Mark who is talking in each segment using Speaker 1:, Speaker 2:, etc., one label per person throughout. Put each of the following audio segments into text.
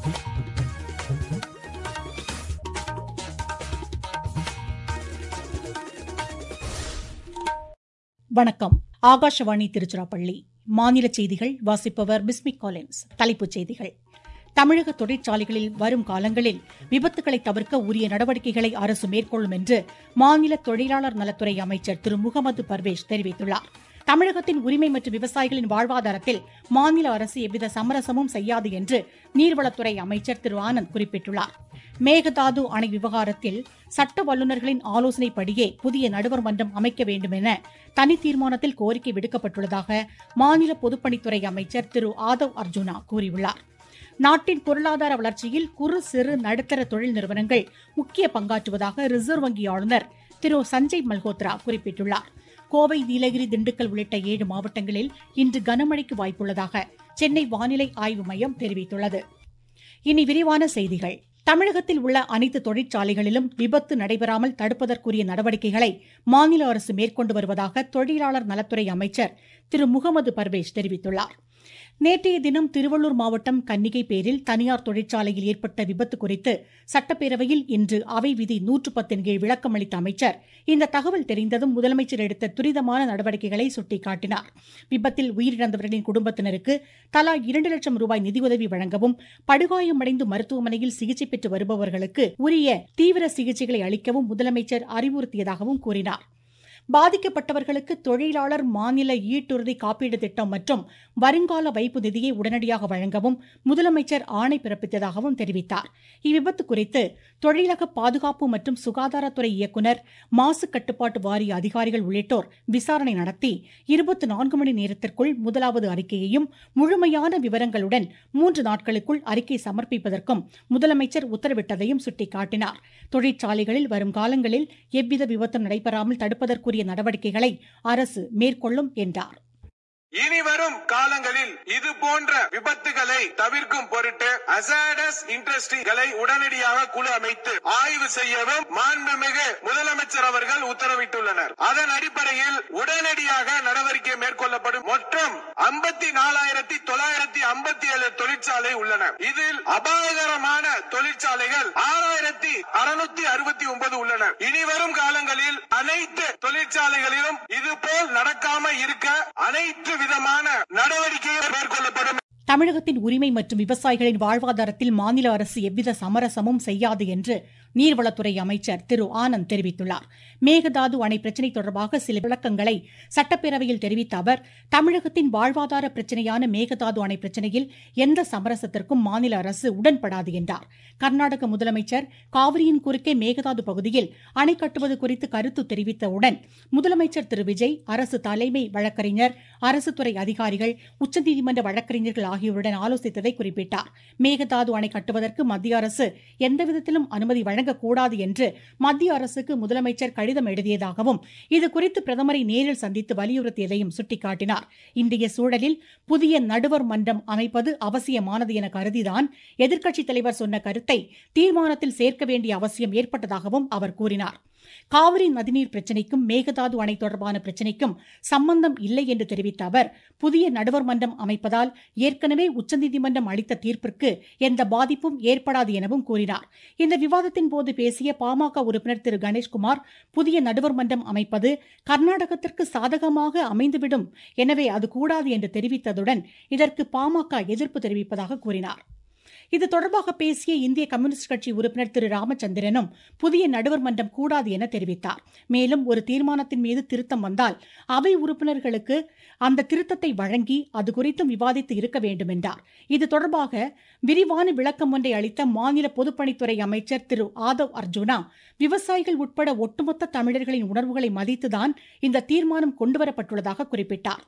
Speaker 1: வணக்கம் ஆகாஷவாணி திருச்சிராப்பள்ளி மாநில செய்திகள் வாசிப்பவர் பிஸ்மிக் காலின்ஸ் தலைப்புச் செய்திகள் தமிழக தொழிற்சாலைகளில் வரும் காலங்களில் விபத்துகளை தவிர்க்க உரிய நடவடிக்கைகளை அரசு மேற்கொள்ளும் என்று மாநில தொழிலாளர் நலத்துறை அமைச்சர் திரு முகமது பர்வேஷ் தெரிவித்துள்ளார் தமிழகத்தின் உரிமை மற்றும் விவசாயிகளின் வாழ்வாதாரத்தில் மாநில அரசு எவ்வித சமரசமும் செய்யாது என்று நீர்வளத்துறை அமைச்சர் திரு ஆனந்த் குறிப்பிட்டுள்ளார் மேகதாது அணை விவகாரத்தில் சட்ட வல்லுநர்களின் ஆலோசனைப்படியே புதிய நடுவர் மன்றம் அமைக்க வேண்டும் என தனி தீர்மானத்தில் கோரிக்கை விடுக்கப்பட்டுள்ளதாக மாநில பொதுப்பணித்துறை அமைச்சர் திரு ஆதவ் அர்ஜுனா கூறியுள்ளார் நாட்டின் பொருளாதார வளர்ச்சியில் குறு சிறு நடுத்தர தொழில் நிறுவனங்கள் முக்கிய பங்காற்றுவதாக ரிசர்வ் வங்கி ஆளுநர் திரு சஞ்சய் மல்ஹோத்ரா குறிப்பிட்டுள்ளார் கோவை நீலகிரி திண்டுக்கல் உள்ளிட்ட ஏழு மாவட்டங்களில் இன்று கனமழைக்கு வாய்ப்புள்ளதாக சென்னை வானிலை ஆய்வு மையம் தெரிவித்துள்ளது இனி விரிவான செய்திகள் தமிழகத்தில் உள்ள அனைத்து தொழிற்சாலைகளிலும் விபத்து நடைபெறாமல் தடுப்பதற்குரிய நடவடிக்கைகளை மாநில அரசு மேற்கொண்டு வருவதாக தொழிலாளர் நலத்துறை அமைச்சர் திரு முகமது பர்வேஷ் தெரிவித்துள்ளார் நேற்றைய தினம் திருவள்ளூர் மாவட்டம் கன்னிகை பேரில் தனியார் தொழிற்சாலையில் ஏற்பட்ட விபத்து குறித்து சட்டப்பேரவையில் இன்று அவை விதி நூற்று பத்தின் கீழ் விளக்கம் அளித்த அமைச்சர் இந்த தகவல் தெரிந்ததும் முதலமைச்சர் எடுத்த துரிதமான நடவடிக்கைகளை சுட்டிக்காட்டினார் விபத்தில் உயிரிழந்தவர்களின் குடும்பத்தினருக்கு தலா இரண்டு லட்சம் ரூபாய் நிதியுதவி வழங்கவும் படுகாயமடைந்து மருத்துவமனையில் சிகிச்சை பெற்று வருபவர்களுக்கு உரிய தீவிர சிகிச்சைகளை அளிக்கவும் முதலமைச்சர் அறிவுறுத்தியதாகவும் கூறினார் பாதிக்கப்பட்டவர்களுக்கு தொழிலாளர் மாநில ஈட்டுறுதி காப்பீடு திட்டம் மற்றும் வருங்கால வைப்பு நிதியை உடனடியாக வழங்கவும் முதலமைச்சர் ஆணை பிறப்பித்ததாகவும் தெரிவித்தார் இவ்விபத்து குறித்து தொழிலக பாதுகாப்பு மற்றும் சுகாதாரத்துறை இயக்குநர் மாசு கட்டுப்பாட்டு வாரிய அதிகாரிகள் உள்ளிட்டோர் விசாரணை நடத்தி இருபத்தி நான்கு மணி நேரத்திற்குள் முதலாவது அறிக்கையையும் முழுமையான விவரங்களுடன் மூன்று நாட்களுக்குள் அறிக்கை சமர்ப்பிப்பதற்கும் முதலமைச்சர் உத்தரவிட்டதையும் சுட்டிக்காட்டினார் தொழிற்சாலைகளில் வரும் காலங்களில் எவ்வித விபத்தும் நடைபெறாமல் தடுப்பதற்குரிய நடவடிக்கைகளை அரசு மேற்கொள்ளும் என்றார்
Speaker 2: இனி வரும் காலங்களில் இது போன்ற விபத்துகளை தவிர்க்கும் பொருட்டு அசாடஸ் இண்டஸ்ட்ரிகளை உடனடியாக குழு அமைத்து ஆய்வு செய்யவும் மாண்புமிகு முதலமைச்சர் அவர்கள் உத்தரவிட்டுள்ளனர் அதன் அடிப்படையில் உடனடியாக நடவடிக்கை மேற்கொள்ளப்படும் மொத்தம் ஐம்பத்தி நாலாயிரத்தி தொள்ளாயிரத்தி ஐம்பத்தி ஏழு தொழிற்சாலை உள்ளன இதில் அபாயகரமான தொழிற்சாலைகள் ஆறாயிரத்தி அறுநூத்தி அறுபத்தி ஒன்பது உள்ளன இனி வரும் காலங்களில் அனைத்து தொழிற்சாலைகளிலும் இதுபோல் நடக்காம இருக்க அனைத்து விதமான நடவடிக்கைகள் மேற்கொள்ளப்படும்
Speaker 1: தமிழகத்தின் உரிமை மற்றும் விவசாயிகளின் வாழ்வாதாரத்தில் மாநில அரசு எவ்வித சமரசமும் செய்யாது என்று நீர்வளத்துறை அமைச்சர் திரு ஆனந்த் தெரிவித்துள்ளார் மேகதாது அணை பிரச்சினை தொடர்பாக சில விளக்கங்களை சட்டப்பேரவையில் தெரிவித்த அவர் தமிழகத்தின் வாழ்வாதார பிரச்சினையான மேகதாது அணை பிரச்சினையில் எந்த சமரசத்திற்கும் மாநில அரசு உடன்படாது என்றார் கர்நாடக முதலமைச்சர் காவிரியின் குறுக்கே மேகதாது பகுதியில் அணை கட்டுவது குறித்து கருத்து தெரிவித்தவுடன் முதலமைச்சர் திரு விஜய் அரசு தலைமை வழக்கறிஞர் அரசு துறை அதிகாரிகள் உச்சநீதிமன்ற வழக்கறிஞர்கள் ஆகியோருடன் ஆலோசித்ததை குறிப்பிட்டார் மேகதாது அணை கட்டுவதற்கு மத்திய அரசு எந்தவிதத்திலும் அனுமதி வழங்கக்கூடாது என்று மத்திய அரசுக்கு முதலமைச்சர் கடிதம் எழுதியதாகவும் இதுகுறித்து பிரதமரை நேரில் சந்தித்து வலியுறுத்தியதையும் சுட்டிக்காட்டினார் இன்றைய சூழலில் புதிய நடுவர் மன்றம் அமைப்பது அவசியமானது என கருதிதான் எதிர்க்கட்சித் தலைவர் சொன்ன கருத்தை தீர்மானத்தில் சேர்க்க வேண்டிய அவசியம் ஏற்பட்டதாகவும் அவர் கூறினார் காவிரி நதிநீர் பிரச்சினைக்கும் மேகதாது அணை தொடர்பான பிரச்சினைக்கும் சம்பந்தம் இல்லை என்று தெரிவித்த அவர் புதிய நடுவர் மன்றம் அமைப்பதால் ஏற்கனவே உச்சநீதிமன்றம் அளித்த தீர்ப்பிற்கு எந்த பாதிப்பும் ஏற்படாது எனவும் கூறினார் இந்த விவாதத்தின் போது பேசிய பாமக உறுப்பினர் திரு கணேஷ்குமார் புதிய நடுவர் மன்றம் அமைப்பது கர்நாடகத்திற்கு சாதகமாக அமைந்துவிடும் எனவே அது கூடாது என்று தெரிவித்ததுடன் இதற்கு பாமக எதிர்ப்பு தெரிவிப்பதாக கூறினார் இது தொடர்பாக பேசிய இந்திய கம்யூனிஸ்ட் கட்சி உறுப்பினர் திரு ராமச்சந்திரனும் புதிய நடுவர் மன்றம் கூடாது என தெரிவித்தார் மேலும் ஒரு தீர்மானத்தின் மீது திருத்தம் வந்தால் அவை உறுப்பினர்களுக்கு அந்த திருத்தத்தை வழங்கி அது குறித்தும் விவாதித்து இருக்க வேண்டும் என்றார் இது தொடர்பாக விரிவான விளக்கம் ஒன்றை அளித்த மாநில பொதுப்பணித்துறை அமைச்சர் திரு ஆதவ் அர்ஜுனா விவசாயிகள் உட்பட ஒட்டுமொத்த தமிழர்களின் உணர்வுகளை மதித்துதான் இந்த தீர்மானம் கொண்டுவரப்பட்டுள்ளதாக குறிப்பிட்டார்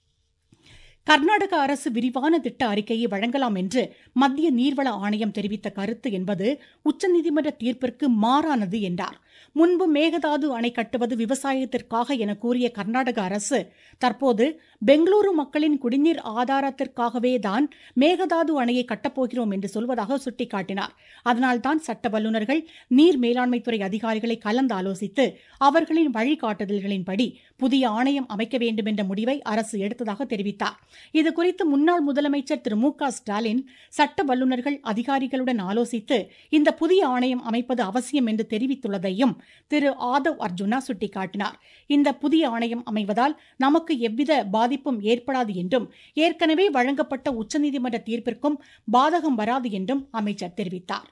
Speaker 1: கர்நாடக அரசு விரிவான திட்ட அறிக்கையை வழங்கலாம் என்று மத்திய நீர்வள ஆணையம் தெரிவித்த கருத்து என்பது உச்சநீதிமன்ற தீர்ப்பிற்கு மாறானது என்றார் முன்பு மேகதாது அணை கட்டுவது விவசாயத்திற்காக என கூறிய கர்நாடக அரசு தற்போது பெங்களூரு மக்களின் குடிநீர் ஆதாரத்திற்காகவே தான் மேகதாது அணையை கட்டப்போகிறோம் என்று சொல்வதாக சுட்டிக்காட்டினார் அதனால்தான் சட்ட வல்லுநர்கள் நீர் மேலாண்மைத்துறை அதிகாரிகளை கலந்து ஆலோசித்து அவர்களின் வழிகாட்டுதல்களின்படி புதிய ஆணையம் அமைக்க வேண்டும் என்ற முடிவை அரசு எடுத்ததாக தெரிவித்தார் இதுகுறித்து முன்னாள் முதலமைச்சர் திரு மு க ஸ்டாலின் சட்ட வல்லுநர்கள் அதிகாரிகளுடன் ஆலோசித்து இந்த புதிய ஆணையம் அமைப்பது அவசியம் என்று தெரிவித்துள்ளதையும் திரு ஆதவ் அர்ஜுனா சுட்டிக்காட்டினார் இந்த புதிய ஆணையம் அமைவதால் நமக்கு எவ்வித பாதிப்பும் ஏற்படாது என்றும் ஏற்கனவே வழங்கப்பட்ட உச்சநீதிமன்ற தீர்ப்பிற்கும் பாதகம் வராது என்றும் அமைச்சர் தெரிவித்தார்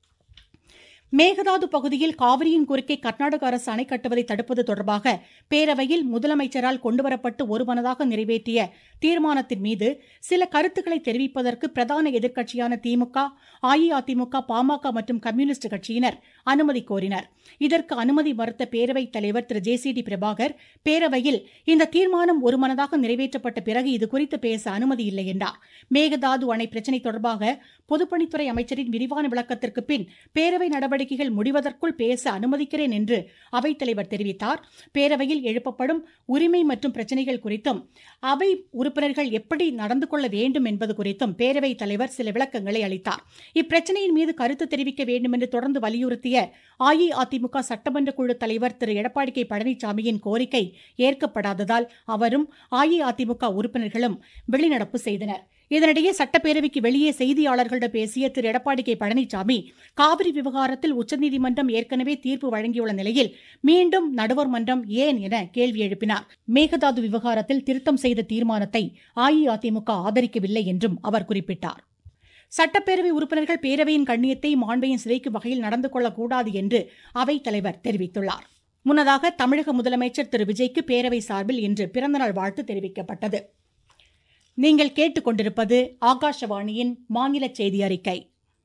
Speaker 1: மேகதாது பகுதியில் காவிரியின் குறுக்கே கர்நாடக அரசு அணை கட்டுவதை தடுப்பது தொடர்பாக பேரவையில் முதலமைச்சரால் கொண்டுவரப்பட்டு ஒருமனதாக நிறைவேற்றிய தீர்மானத்தின் மீது சில கருத்துக்களை தெரிவிப்பதற்கு பிரதான எதிர்க்கட்சியான திமுக அஇஅதிமுக பாமக மற்றும் கம்யூனிஸ்ட் கட்சியினர் அனுமதி கோரினர் இதற்கு அனுமதி மறுத்த பேரவைத் தலைவர் Thiru J C D Prabhakar பேரவையில் இந்த தீர்மானம் ஒருமனதாக நிறைவேற்றப்பட்ட பிறகு இதுகுறித்து பேச அனுமதி இல்லை என்றார் மேகதாது அணை பிரச்சினை தொடர்பாக பொதுப்பணித்துறை அமைச்சரின் விரிவான விளக்கத்திற்கு பின் பேரவை நடவடிக்கைகள் முடிவதற்குள் பேச அனுமதிக்கிறேன் என்று அவைத்தலைவர் தெரிவித்தார் பேரவையில் எழுப்பப்படும் உரிமை மற்றும் பிரச்சினைகள் குறித்தும் அவை உறுப்பினர்கள் எப்படி நடந்து கொள்ள வேண்டும் என்பது குறித்தும் பேரவைத் தலைவர் சில விளக்கங்களை அளித்தார் இப்பிரச்சினையின் மீது கருத்து தெரிவிக்க வேண்டும் என்று தொடர்ந்து வலியுறுத்திய அஇஅதிமுக சட்டமன்ற குழு தலைவர் திரு எடப்பாடி கே பழனிசாமியின் கோரிக்கை ஏற்கப்படாததால் அவரும் அஇஅதிமுக உறுப்பினர்களும் வெளிநடப்பு செய்தனர் இதனிடையே சட்டப்பேரவைக்கு வெளியே செய்தியாளர்களிடம் பேசிய திரு எடப்பாடி கே பழனிசாமி காவிரி விவகாரத்தில் உச்சநீதிமன்றம் ஏற்கனவே தீர்ப்பு வழங்கியுள்ள நிலையில் மீண்டும் நடுவர் மன்றம் ஏன் என கேள்வி எழுப்பினார் மேகதாது விவகாரத்தில் திருத்தம் செய்த தீர்மானத்தை அஇஅதிமுக ஆதரிக்கவில்லை என்றும் அவர் குறிப்பிட்டார் சட்டப்பேரவை உறுப்பினர்கள் பேரவையின் கண்ணியத்தை மாண்பையும் சிதைக்கும் வகையில் நடந்து கொள்ளக்கூடாது என்று அவைத் தலைவர் தெரிவித்துள்ளார் முன்னதாக தமிழக முதலமைச்சர் திரு விஜய்க்கு பேரவை சார்பில் இன்று பிறந்தநாள் வாழ்த்து தெரிவிக்கப்பட்டது நீங்கள் கேட்டுக்கொண்டிருப்பது ஆகாஷவாணியின் மாநில செய்தி அறிக்கை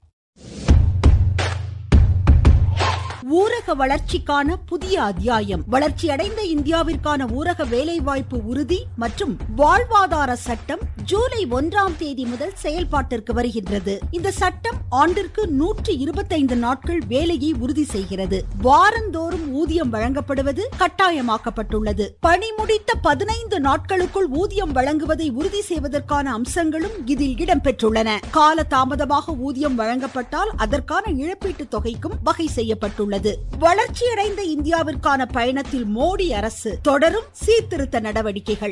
Speaker 3: ஊரக வளர்ச்சிக்கான புதிய அத்தியாயம் வளர்ச்சியடைந்த இந்தியாவிற்கான ஊரக வேலைவாய்ப்பு உறுதி மற்றும் வாழ்வாதார சட்டம் ஜூலை ஒன்றாம் தேதி முதல் செயல்பாட்டிற்கு வருகின்றது இந்த சட்டம் ஆண்டிற்கு நூற்றி இருபத்தைந்து நாட்கள் வேலையை உறுதி செய்கிறது வாரந்தோறும் ஊதியம் வழங்கப்படுவது கட்டாயமாக்கப்பட்டுள்ளது பணி முடித்த பதினைந்து நாட்களுக்குள் ஊதியம் வழங்குவதை உறுதி செய்வதற்கான அம்சங்களும் இதில் இடம்பெற்றுள்ளன கால தாமதமாக ஊதியம் வழங்கப்பட்டால் அதற்கான இழப்பீட்டு தொகைக்கும் வகை செய்யப்பட்டுள்ளது உள்ளது வளர்ச்சியடைந்த இந்தியாவிற்கான பயணத்தில் மோடி அரசு தொடரும் சீர்திருத்த நடவடிக்கைகள்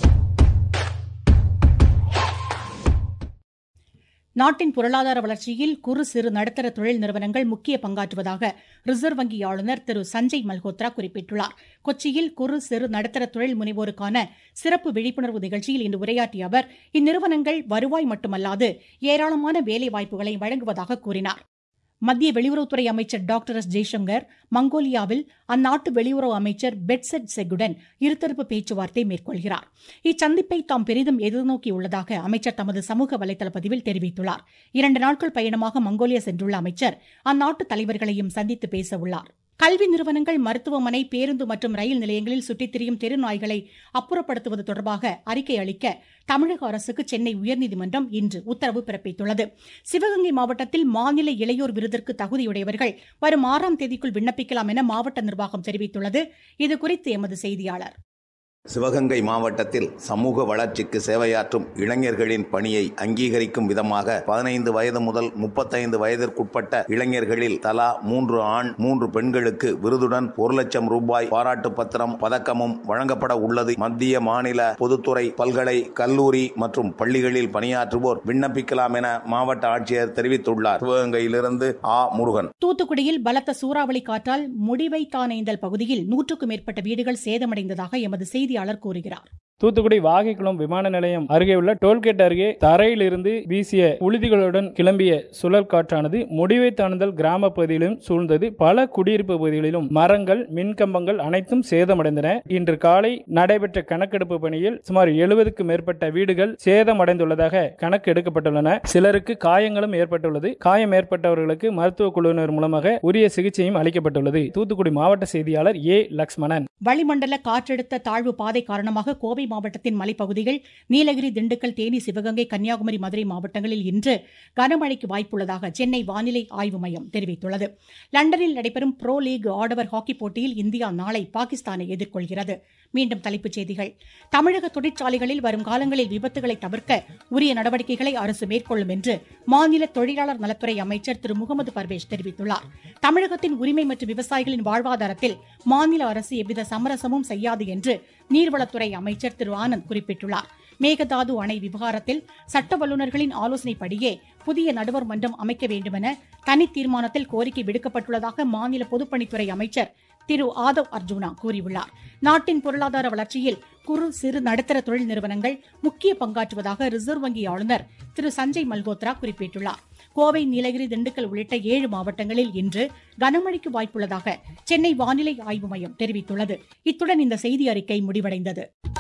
Speaker 1: நாட்டின் பொருளாதார வளர்ச்சியில் குறு சிறு நடுத்தர தொழில் நிறுவனங்கள் முக்கிய பங்காற்றுவதாக ரிசர்வ் வங்கி ஆளுநர் திரு சஞ்சய் மல்ஹோத்ரா குறிப்பிட்டுள்ளார் கொச்சியில் குறு சிறு நடுத்தர தொழில் முனைவோருக்கான சிறப்பு விழிப்புணர்வு நிகழ்ச்சியில் இன்று உரையாற்றிய அவர் இந்நிறுவனங்கள் வருவாய் மட்டுமல்லாது ஏராளமான வேலை வாய்ப்புகளை வழங்குவதாக கூறினார் மத்திய வெளியுறவுத்துறை அமைச்சர் டாக்டர் எஸ் ஜெய்சங்கர் மங்கோலியாவில் அந்நாட்டு வெளியுறவு அமைச்சர் பெட்செட் செகுடன் இருதரப்பு பேச்சுவார்த்தை மேற்கொள்கிறார் இச்சந்திப்பை தாம் பெரிதும் எதிர்நோக்கியுள்ளதாக அமைச்சர் தமது சமூக வலைதள பதிவில் தெரிவித்துள்ளார் இரண்டு நாட்கள் பயணமாக மங்கோலியா சென்றுள்ள அமைச்சர் அந்நாட்டு தலைவர்களையும் சந்தித்து பேச உள்ளார் கல்வி நிறுவனங்கள் மருத்துவமனை பேருந்து மற்றும் ரயில் நிலையங்களில் சுற்றித் திரியும் தெரு நாய்களை அப்புறப்படுத்துவது தொடர்பாக அறிக்கை அளிக்க தமிழக அரசுக்கு சென்னை உயர்நீதிமன்றம் இன்று உத்தரவு பிறப்பித்துள்ளது சிவகங்கை மாவட்டத்தில் மாநில இளையோர் விருதிற்கு தகுதியுடையவர்கள் வரும் ஆறாம் தேதிக்குள் விண்ணப்பிக்கலாம் என மாவட்ட நிர்வாகம் தெரிவித்துள்ளது இதுகுறித்து எமது செய்தியாளர்
Speaker 4: சிவகங்கை மாவட்டத்தில் சமூக வளர்ச்சிக்கு சேவையாற்றும் இளைஞர்களின் பணியை அங்கீகரிக்கும் விதமாக பதினைந்து வயது முதல் முப்பத்தைந்து வயதிற்குட்பட்ட இளைஞர்களில் தலா மூன்று ஆண் மூன்று பெண்களுக்கு விருதுடன் ஒரு லட்சம் ரூபாய் பாராட்டு பத்திரம் பதக்கமும் வழங்கப்பட உள்ளது மத்திய மாநில பொதுத்துறை பல்கலை கல்லூரி மற்றும் பள்ளிகளில் பணியாற்றுவோர் விண்ணப்பிக்கலாம் என மாவட்ட ஆட்சியர் தெரிவித்துள்ளார் சிவகங்கையிலிருந்து ஆ முருகன்
Speaker 1: தூத்துக்குடியில் பலத்த சூறாவளி காற்றால் முடிவைத்தானேந்தல் பகுதியில் நூற்றுக்கும் மேற்பட்ட வீடுகள் சேதமடைந்ததாக எமது செய்தி செய்தியாளர் கூறுகிறார்
Speaker 5: தூத்துக்குடி வாகைக்குளம் விமான நிலையம் அருகே உள்ள டோல்கேட் அருகே தரையிலிருந்து வீசிய உழுதிகளுடன் கிளம்பிய சுழல் காற்றானது முடிவை தாண்டுதல் கிராம பகுதியிலும் சூழ்ந்தது பல குடியிருப்பு பகுதிகளிலும் மரங்கள் மின்கம்பங்கள் அனைத்தும் சேதமடைந்தன இன்று காலை நடைபெற்ற கணக்கெடுப்பு பணியில் சுமார் எழுபதுக்கு மேற்பட்ட வீடுகள் சேதமடைந்துள்ளதாக கணக்கு எடுக்கப்பட்டுள்ளன சிலருக்கு காயங்களும் ஏற்பட்டுள்ளது காயம் ஏற்பட்டவர்களுக்கு மருத்துவ குழுவினர் மூலமாக உரிய சிகிச்சையும் அளிக்கப்பட்டுள்ளது தூத்துக்குடி மாவட்ட செய்தியாளர் ஏ லக்ஷ்மணன்
Speaker 1: வளிமண்டல காற்றழுத்த தாழ்வு பாதை காரணமாக கோவை மாவட்டத்தின் மலைப்பகுதிகள் நீலகிரி திண்டுக்கல் தேனி சிவகங்கை கன்னியாகுமரி மதுரை மாவட்டங்களில் இன்று கனமழைக்கு வாய்ப்புள்ளதாக சென்னை வானிலை ஆய்வு மையம் தெரிவித்துள்ளது லண்டனில் நடைபெறும் புரோ லீக் ஆடவர் ஹாக்கி போட்டியில் இந்தியா நாளை பாகிஸ்தானை எதிர்கொள்கிறது மீண்டும் தலைப்புச் செய்திகள் தமிழக தொழிற்சாலைகளில் வரும் காலங்களில் விபத்துகளை தவிர்க்க உரிய நடவடிக்கைகளை அரசு மேற்கொள்ளும் என்று மாநில தொழிலாளர் நலத்துறை அமைச்சர் திரு முகமது பர்வேஷ் தெரிவித்துள்ளார் தமிழகத்தின் உரிமை மற்றும் விவசாயிகளின் வாழ்வாதாரத்தில் மாநில அரசு எவ்வித சமரசமும் செய்யாது என்று நீர்வளத்துறை அமைச்சர் திரு ஆனந்த் குறிப்பிட்டுள்ளார் மேகதாது அணை விவகாரத்தில் சட்ட வல்லுநர்களின் ஆலோசனைப்படியே புதிய நடுவர் மன்றம் அமைக்க வேண்டுமென தனி தீர்மானத்தில் கோரிக்கை விடுக்கப்பட்டுள்ளதாக மாநில பொதுப்பணித்துறை அமைச்சர் திரு ஆதவ் அர்ஜுனா கூறியுள்ளார் நாட்டின் பொருளாதார வளர்ச்சியில் குறு சிறு நடுத்தர தொழில் நிறுவனங்கள் முக்கிய பங்காற்றுவதாக ரிசர்வ் வங்கி ஆளுநர் திரு சஞ்சய் மல்கோத்ரா குறிப்பிட்டுள்ளார் கோவை நீலகிரி திண்டுக்கல் உள்ளிட்ட ஏழு மாவட்டங்களில் இன்று கனமழைக்கு வாய்ப்புள்ளதாக சென்னை வானிலை ஆய்வு மையம் தெரிவித்துள்ளது இத்துடன் இந்த செய்தி அறிக்கை முடிவடைந்தது